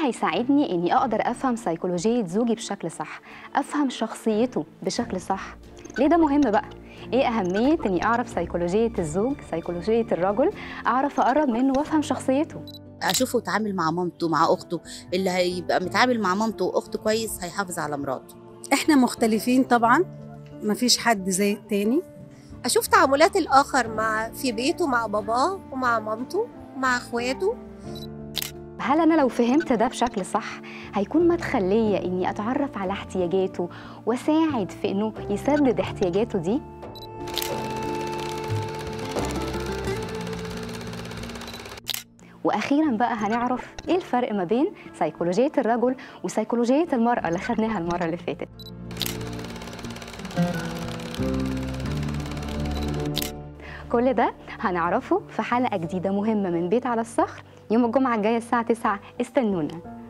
هيساعدني اني اقدر افهم سيكولوجيه زوجي بشكل صح افهم شخصيته بشكل صح ليه ده مهم بقى ايه اهميه اني اعرف سيكولوجيه الزوج سيكولوجيه الرجل اعرف اقرب منه وافهم شخصيته اشوفه يتعامل مع مامته مع اخته اللي هيبقى متعامل مع مامته واخته كويس هيحافظ على مراته احنا مختلفين طبعا مفيش حد زي التاني اشوف تعاملات الاخر مع في بيته مع باباه ومع مامته ومع اخواته هل انا لو فهمت ده بشكل صح هيكون مدخل ليا اني اتعرف على احتياجاته واساعد في انه يسدد احتياجاته دي واخيرا بقى هنعرف ايه الفرق ما بين سيكولوجيه الرجل وسيكولوجيه المراه اللي خدناها المره اللي فاتت كل ده هنعرفه في حلقه جديده مهمه من بيت على الصخر يوم الجمعه الجايه الساعه 9 استنونا